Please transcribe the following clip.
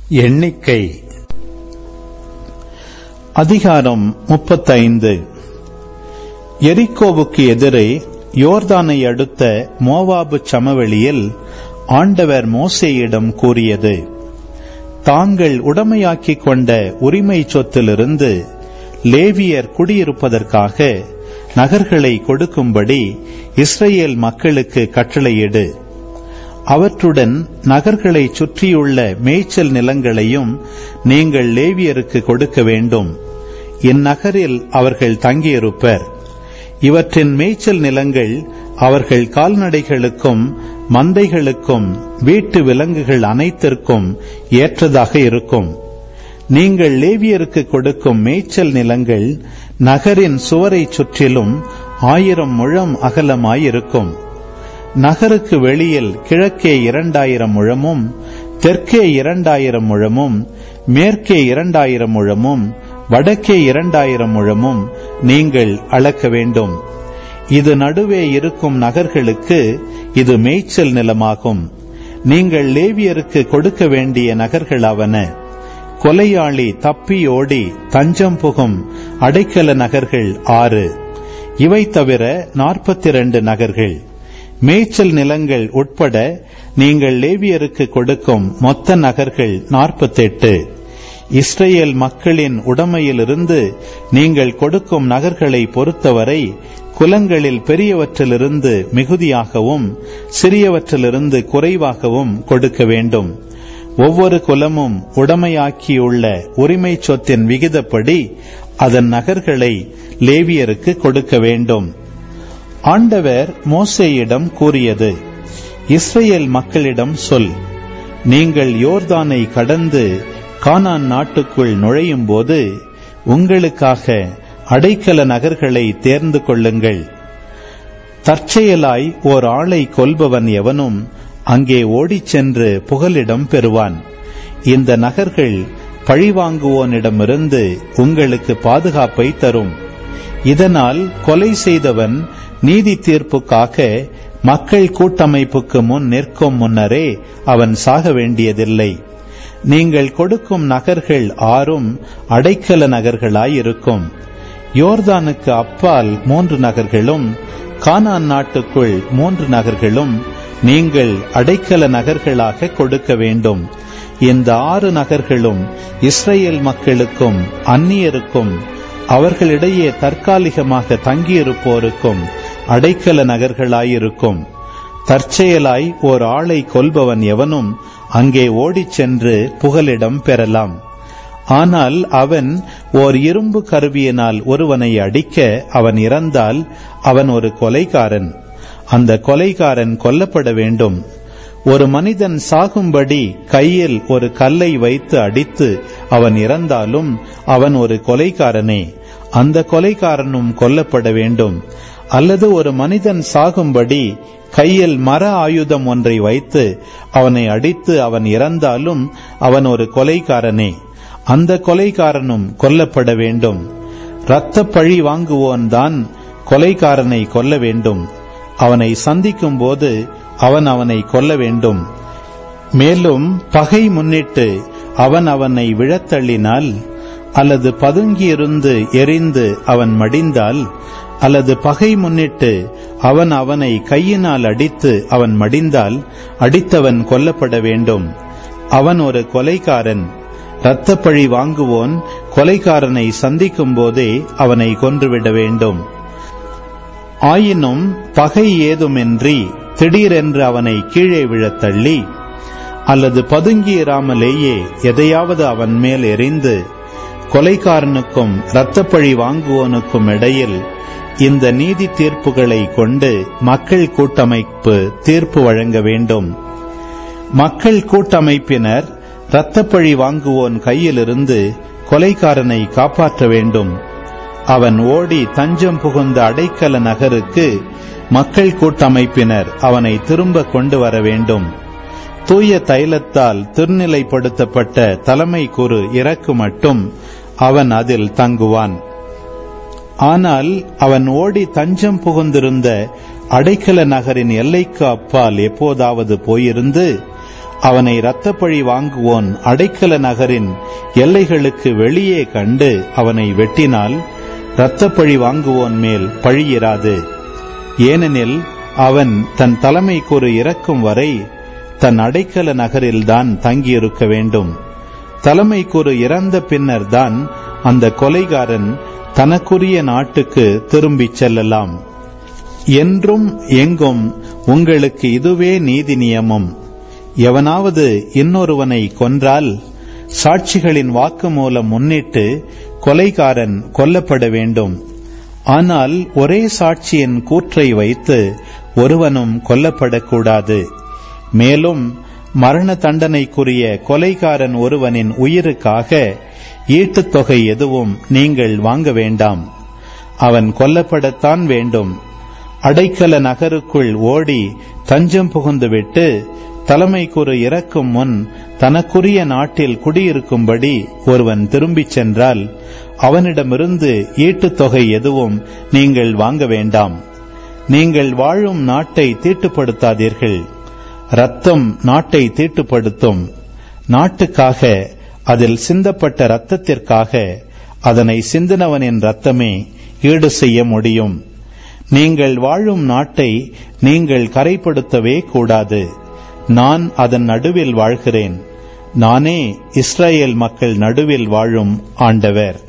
எண்ணிக்கை அதிகாரம் முப்பத்தைந்து எரிக்கோவுக்கு எதிரே யோர்தானை அடுத்த மோவாபு சமவெளியில் ஆண்டவர் மோசேயிடம் கூறியது தாங்கள் உடமையாக்கிக் கொண்ட உரிமை சொத்திலிருந்து லேவியர் குடியிருப்பதற்காக நகர்களை கொடுக்கும்படி இஸ்ரேல் மக்களுக்கு கட்டளையிடு அவற்றுடன் நகர்களை சுற்றியுள்ள மேய்ச்சல் நிலங்களையும் நீங்கள் லேவியருக்கு கொடுக்க வேண்டும் இந்நகரில் அவர்கள் தங்கியிருப்பர் இவற்றின் மேய்ச்சல் நிலங்கள் அவர்கள் கால்நடைகளுக்கும் மந்தைகளுக்கும் வீட்டு விலங்குகள் அனைத்திற்கும் ஏற்றதாக இருக்கும் நீங்கள் லேவியருக்கு கொடுக்கும் மேய்ச்சல் நிலங்கள் நகரின் சுவரைச் சுற்றிலும் ஆயிரம் முழம் அகலமாயிருக்கும் நகருக்கு வெளியில் கிழக்கே இரண்டாயிரம் முழமும் தெற்கே இரண்டாயிரம் முழமும் மேற்கே இரண்டாயிரம் முழமும் வடக்கே இரண்டாயிரம் முழமும் நீங்கள் அளக்க வேண்டும் இது நடுவே இருக்கும் நகர்களுக்கு இது மேய்ச்சல் நிலமாகும் நீங்கள் லேவியருக்கு கொடுக்க வேண்டிய நகர்களாவன கொலையாளி தப்பி ஓடி தஞ்சம் புகும் அடைக்கல நகர்கள் ஆறு இவை தவிர நாற்பத்தி இரண்டு நகர்கள் மேய்ச்சல் நிலங்கள் உட்பட நீங்கள் லேவியருக்கு கொடுக்கும் மொத்த நகர்கள் நாற்பத்தெட்டு இஸ்ரேல் மக்களின் உடமையிலிருந்து நீங்கள் கொடுக்கும் நகர்களை பொறுத்தவரை குலங்களில் பெரியவற்றிலிருந்து மிகுதியாகவும் சிறியவற்றிலிருந்து குறைவாகவும் கொடுக்க வேண்டும் ஒவ்வொரு குலமும் உடமையாக்கியுள்ள உரிமை சொத்தின் விகிதப்படி அதன் நகர்களை லேவியருக்கு கொடுக்க வேண்டும் ஆண்டவர் மோசேயிடம் கூறியது இஸ்ரேல் மக்களிடம் சொல் நீங்கள் யோர்தானை கடந்து கானான் நாட்டுக்குள் நுழையும் போது உங்களுக்காக அடைக்கல நகர்களை தேர்ந்து கொள்ளுங்கள் தற்செயலாய் ஓர் ஆளை கொல்பவன் எவனும் அங்கே ஓடிச் சென்று புகலிடம் பெறுவான் இந்த நகர்கள் பழிவாங்குவோனிடமிருந்து உங்களுக்கு பாதுகாப்பை தரும் இதனால் கொலை செய்தவன் நீதி தீர்ப்புக்காக மக்கள் கூட்டமைப்புக்கு முன் நிற்கும் முன்னரே அவன் சாக வேண்டியதில்லை நீங்கள் கொடுக்கும் நகர்கள் ஆறும் அடைக்கல நகர்களாயிருக்கும் யோர்தானுக்கு அப்பால் மூன்று நகர்களும் கானான் நாட்டுக்குள் மூன்று நகர்களும் நீங்கள் அடைக்கல நகர்களாக கொடுக்க வேண்டும் இந்த ஆறு நகர்களும் இஸ்ரேல் மக்களுக்கும் அந்நியருக்கும் அவர்களிடையே தற்காலிகமாக தங்கியிருப்போருக்கும் அடைக்கல நகர்களாயிருக்கும் தற்செயலாய் ஓர் ஆளை கொல்பவன் எவனும் அங்கே ஓடிச் சென்று புகலிடம் பெறலாம் ஆனால் அவன் ஓர் இரும்பு கருவியினால் ஒருவனை அடிக்க அவன் இறந்தால் அவன் ஒரு கொலைகாரன் அந்த கொலைகாரன் கொல்லப்பட வேண்டும் ஒரு மனிதன் சாகும்படி கையில் ஒரு கல்லை வைத்து அடித்து அவன் இறந்தாலும் அவன் ஒரு கொலைகாரனே அந்த கொலைகாரனும் கொல்லப்பட வேண்டும் அல்லது ஒரு மனிதன் சாகும்படி கையில் மர ஆயுதம் ஒன்றை வைத்து அவனை அடித்து அவன் இறந்தாலும் அவன் ஒரு கொலைகாரனே அந்த கொலைகாரனும் கொல்லப்பட வேண்டும் இரத்த பழி வாங்குவோன் தான் கொலைகாரனை கொல்ல வேண்டும் அவனை சந்திக்கும் போது அவன் அவனை கொல்ல வேண்டும் மேலும் பகை முன்னிட்டு அவன் அவனை விழத்தள்ளினால் அல்லது பதுங்கியிருந்து எரிந்து அவன் மடிந்தால் அல்லது பகை முன்னிட்டு அவன் அவனை கையினால் அடித்து அவன் மடிந்தால் அடித்தவன் கொல்லப்பட வேண்டும் அவன் ஒரு கொலைகாரன் இரத்தப்பழி வாங்குவோன் கொலைகாரனை சந்திக்கும் போதே அவனை கொன்றுவிட வேண்டும் ஆயினும் பகை ஏதுமின்றி திடீரென்று அவனை கீழே விழத் தள்ளி அல்லது பதுங்கியிராமலேயே எதையாவது அவன் மேல் எரிந்து கொலைகாரனுக்கும் இரத்தப்பழி வாங்குவோனுக்கும் இடையில் இந்த நீதி தீர்ப்புகளை கொண்டு மக்கள் கூட்டமைப்பு தீர்ப்பு வழங்க வேண்டும் மக்கள் கூட்டமைப்பினர் இரத்தப்பழி வாங்குவோன் கையிலிருந்து கொலைகாரனை காப்பாற்ற வேண்டும் அவன் ஓடி தஞ்சம் புகுந்த அடைக்கல நகருக்கு மக்கள் கூட்டமைப்பினர் அவனை திரும்ப கொண்டு வர வேண்டும் தூய தைலத்தால் திருநிலைப்படுத்தப்பட்ட தலைமை குரு இறக்கு மட்டும் அவன் அதில் தங்குவான் ஆனால் அவன் ஓடி தஞ்சம் புகுந்திருந்த அடைக்கல நகரின் எல்லைக்கு அப்பால் எப்போதாவது போயிருந்து அவனை இரத்தப்பழி வாங்குவோன் அடைக்கல நகரின் எல்லைகளுக்கு வெளியே கண்டு அவனை வெட்டினால் இரத்தப்பழி வாங்குவோன் மேல் பழியிராது ஏனெனில் அவன் தன் தலைமைக்குரு இறக்கும் வரை தன் அடைக்கல நகரில்தான் தங்கியிருக்க வேண்டும் தலைமைக்குரு இறந்த பின்னர் தான் அந்த கொலைகாரன் தனக்குரிய நாட்டுக்கு திரும்பிச் செல்லலாம் என்றும் எங்கும் உங்களுக்கு இதுவே நீதி நியமம் எவனாவது இன்னொருவனை கொன்றால் சாட்சிகளின் வாக்குமூலம் முன்னிட்டு கொலைகாரன் கொல்லப்பட வேண்டும் ஆனால் ஒரே சாட்சியின் கூற்றை வைத்து ஒருவனும் கொல்லப்படக்கூடாது மேலும் மரண தண்டனைக்குரிய கொலைகாரன் ஒருவனின் உயிருக்காக ஈட்டுத் தொகை எதுவும் நீங்கள் வாங்க வேண்டாம் அவன் கொல்லப்படத்தான் வேண்டும் அடைக்கல நகருக்குள் ஓடி தஞ்சம் புகுந்துவிட்டு தலைமைக்குரு இறக்கும் முன் தனக்குரிய நாட்டில் குடியிருக்கும்படி ஒருவன் திரும்பிச் சென்றால் அவனிடமிருந்து ஈட்டுத் தொகை எதுவும் நீங்கள் வாங்க வேண்டாம் நீங்கள் வாழும் நாட்டை தீட்டுப்படுத்தாதீர்கள் ரத்தம் நாட்டை தீட்டுப்படுத்தும் நாட்டுக்காக அதில் சிந்தப்பட்ட ரத்தத்திற்காக அதனை சிந்தினவனின் ரத்தமே ஈடு செய்ய முடியும் நீங்கள் வாழும் நாட்டை நீங்கள் கரைப்படுத்தவே கூடாது நான் அதன் நடுவில் வாழ்கிறேன் நானே இஸ்ரேல் மக்கள் நடுவில் வாழும் ஆண்டவர்